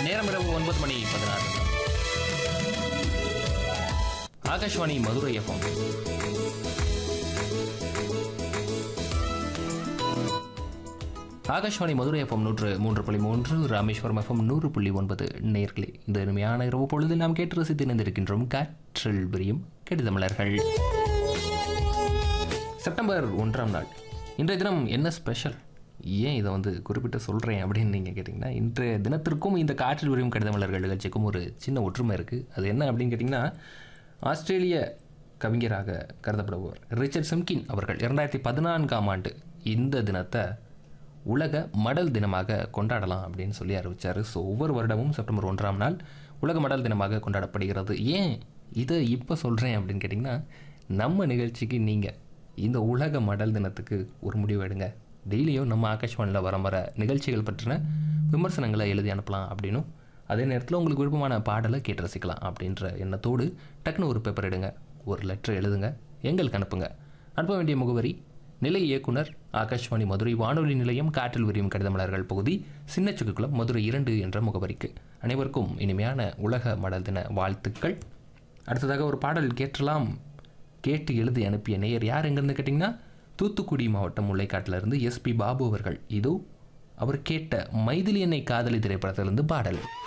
நேரம் இரவு ஒன்பது மணி பதினாறு ஆகாஷ்வாணி மதுரை எஃப்எம் ஆகாஷ்வாணி மதுரை எஃப்எம் நூற்று மூன்று புள்ளி மூன்று ராமேஸ்வரம் எஃப்எம் நூறு புள்ளி ஒன்பது நேர்களே இந்த இனிமையான இரவு பொழுது நாம் கேட்டு ரசித்து இணைந்திருக்கின்றோம் காற்றில் விரியும் கடிதமலர்கள் செப்டம்பர் ஒன்றாம் நாள் இன்றைய தினம் என்ன ஸ்பெஷல் ஏன் இதை வந்து குறிப்பிட்டு சொல்கிறேன் அப்படின்னு நீங்கள் கேட்டிங்கன்னா இன்றைய தினத்திற்கும் இந்த காற்றில் விரியும் கடிதமலர்கள் நிகழ்ச்சிக்கும் ஒரு சின்ன ஒற்றுமை இருக்குது அது என்ன அப்படின்னு கேட்டிங்கன்னா ஆஸ்திரேலிய கவிஞராக கருதப்படுபவர் ரிச்சர்ட் சிம்கின் அவர்கள் இரண்டாயிரத்தி பதினான்காம் ஆண்டு இந்த தினத்தை உலக மடல் தினமாக கொண்டாடலாம் அப்படின்னு சொல்லி அறிவிச்சார் ஸோ ஒவ்வொரு வருடமும் செப்டம்பர் ஒன்றாம் நாள் உலக மடல் தினமாக கொண்டாடப்படுகிறது ஏன் இதை இப்போ சொல்கிறேன் அப்படின்னு கேட்டிங்கன்னா நம்ம நிகழ்ச்சிக்கு நீங்கள் இந்த உலக மடல் தினத்துக்கு ஒரு முடிவு எடுங்க டெய்லியும் நம்ம ஆகாஷ்வாணியில் வர வர நிகழ்ச்சிகள் பற்றின விமர்சனங்களை எழுதி அனுப்பலாம் அப்படின்னும் அதே நேரத்தில் உங்களுக்கு விருப்பமான பாடலை கேட்டு ரசிக்கலாம் அப்படின்ற எண்ணத்தோடு டக்குன்னு ஒரு பேப்பர் எடுங்க ஒரு லெட்டர் எழுதுங்க எங்களுக்கு அனுப்புங்க அனுப்ப வேண்டிய முகவரி நிலை இயக்குனர் ஆகாஷ்வாணி மதுரை வானொலி நிலையம் காற்றில் விரியும் கடிதமலர்கள் பகுதி சின்னச்சுக்குளம் மதுரை இரண்டு என்ற முகவரிக்கு அனைவருக்கும் இனிமையான உலக மடல் தின வாழ்த்துக்கள் அடுத்ததாக ஒரு பாடல் கேட்டலாம் கேட்டு எழுதி அனுப்பிய நேயர் யார் எங்கேருந்து கேட்டிங்கன்னா தூத்துக்குடி மாவட்டம் முல்லைக்காட்டிலிருந்து எஸ்பி பாபு அவர்கள் இதோ அவர் கேட்ட மைதிலி என்னை காதலி திரைப்படத்திலிருந்து பாடல்